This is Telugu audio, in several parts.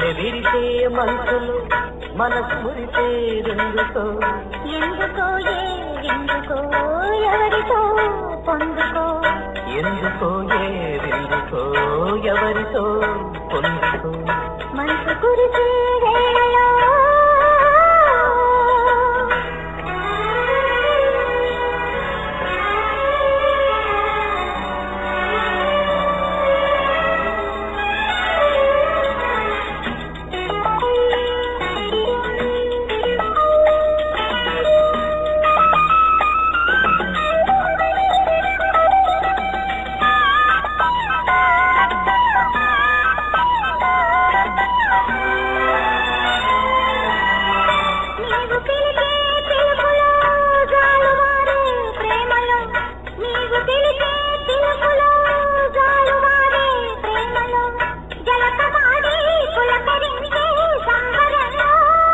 మల్లె విరిసే మనసులు మనసు మురిసే రెండుతో ఎందుకో ఏ ఎందుకో ఎవరితో పొందుకో ఎందుకో ఏ విందుకో ఎవరితో పొందుకో మనసు కురిసే వేళలో నీవు పిలిచే పిలుపులో జాలువారే ప్రేమలో నీవు పిలిచే పిలుపులో జాలువారే ప్రేమలో జలకమాడి పులకరించే సంబరంలో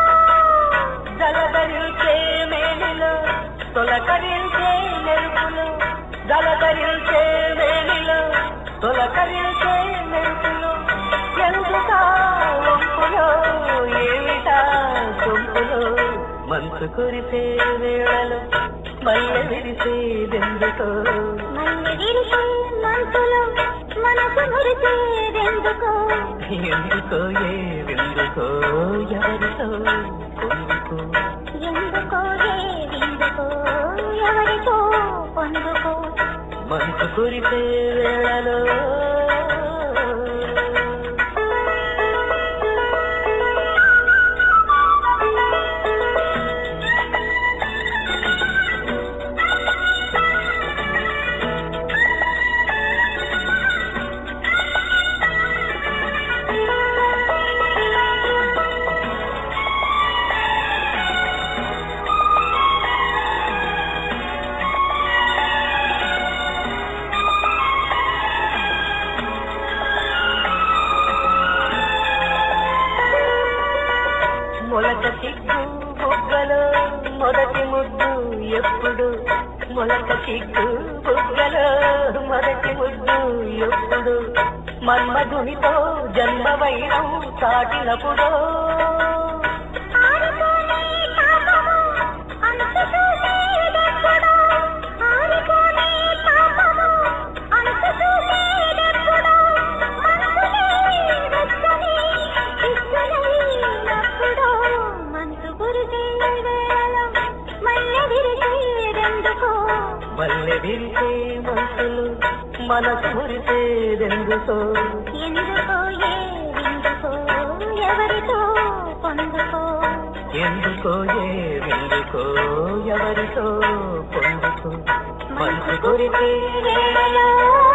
జలధరించే మేనిలో తొలకరించే మెరుపులు జలధరించే మేనిలో తొలకరించే మెరుపులు ఎందుకా వంపులో ఏమిటా సొంపులో మనసు కురిసే వేళలో మల్లె విరిసేదెందుకో మల్లె విరిసే మనసులో మనసు మురిసేదెందుకో ఎందుకో ఏ విందుకో ఎవరితో పొందుకో ఎందుకో ఏ విందుకో ఎవరితో పొందుకో మనసు కురిసే వేళలో మొలక చిక్కు బుగ్గలో మొదటి ముద్దు ఎప్పుడు మొలక చిక్కు బుగ్గలో మొదటి ముద్దు ఎప్పుడు మన్మధునితో జన్మ వైరం చాటినప్పుడు ఆరిపోని తాపము అంతు చూసేదెప్పుడో ఆరిపోని తాపము అంతు చూసేదెప్పుడో మనసులే వెచ్చని ఇష్టమైనప్పుడో మనసు కురిసే వేళలో మల్లె విరిసేదెందుకో మల్లె విరిసే మనసులు మనసు మురిసేదెందుకో ఎందుకో ఏ విందుకో ఎవరితో పొందుకో ఎందుకో ఏ విందుకో ఎవరితో పొందుకో మనసు కురిసే వేళలో